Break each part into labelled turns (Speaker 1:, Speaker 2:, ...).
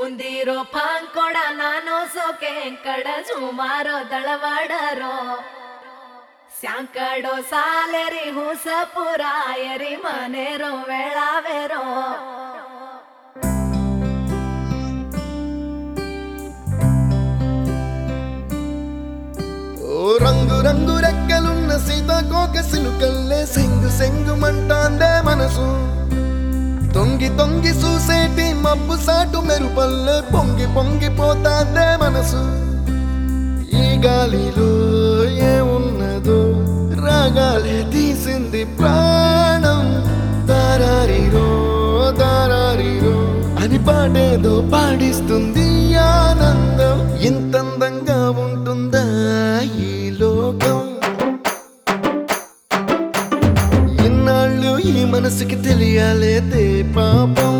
Speaker 1: ಬೂಂದಿರೋ ಪಾಂಕೊಡ ನಾನು ಸೋಕೆ ಕಡ ಸುಮಾರೋ ದಳವಾಡರೋ ಸ್ಯಾಂಕಡೋ ಸಾಲೆರಿ ಹುಸಪುರ ಎರಿ ಮನೆರೋ ವೇಳಾವೆರೋ
Speaker 2: ఓ రంగు రంగు రెక్కలున్న సీతాకోక సిలుకల్లే సెంగు సెంగు మంటాందే మనసు తొంగి తొంగి చూసేటి మబ్బు సాటు మెరుపల్లే పొంగి పొంగిపోతాందే మనసు ఈ గాలిలో ఏమున్నదో రాగాలే తీసింది ప్రాణం దారారిరో దారారిరో అని పాడేదో పాడిస్తుంది ఆనందం ఇంత అందంగా ఉంటుందా ఈ లోకం ఇన్నాళ్ళు ఈ మనసుకి తెలియాలేదే పాపం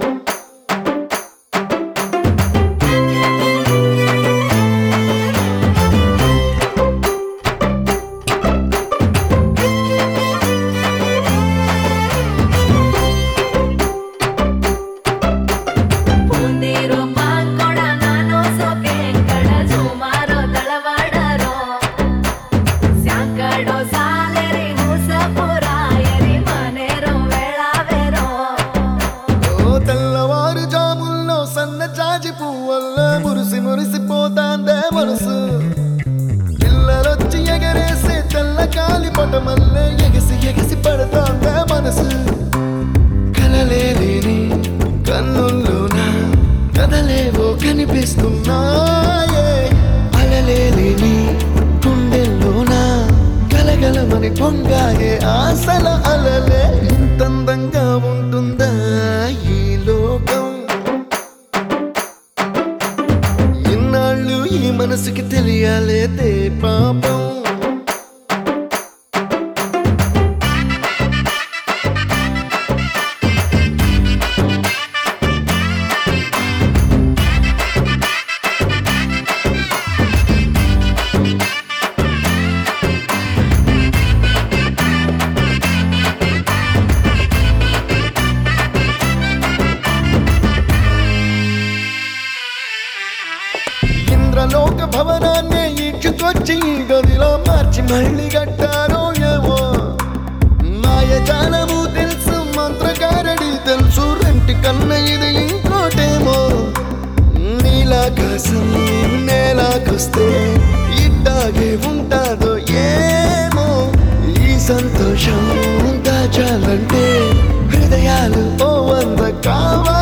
Speaker 1: ಬೂಂದಿರೋ ಪಾಂಕೊಡ ನಾನು ಸೋಕೆ ಕಡ ಸುಮಾರೋ ದಳವಾಡರೋ ಸ್ಯಾಂಕಡೋ ಸಾಲೆರಿ ಹುಸಪುರ ಎರಿ ಮನೆರೋ ವೇಳಾವೆರೋ
Speaker 2: ఓ తెల్లవారు జాముల్లో సన్న చాచి పువ్వల్ల మురిసి మురిసిపోతాందే మనసు పిల్లలొచ్చి ఎగరేసే తెల్ల కాలి పటమల్లే ఎగసి ఎగసి పడతాందే మనసు కలలేని కన్నుల్లోన కదలేవో కనిపిస్తున్నాయే అలలేని గుండెల్లోన కలగలమని పొంగాయే ఆశల అలలే ఇంతందంగా ఉంటుందా ఈ లోకం ఇన్నాళ్ళు ఈ మనసుకి తెలియాలేదే పాపం ఇంద్రలోక భవనాన్ని ఈడ్చుకొచ్చి ఈ గదిలో మార్చి మళ్ళీ కట్టారో ఏమో మాయజాలము తెలుసు మంత్రకారడి తెలుసు రెంటి కన్న ఇది ఇంకోటేమో నీలాకాశం నేలాకొస్తే ఇట్టాగే ఉంటాదో ఏమో ఈ సంతోషం దాచాలంటే హృదయాలు ఓ వంద కావాలి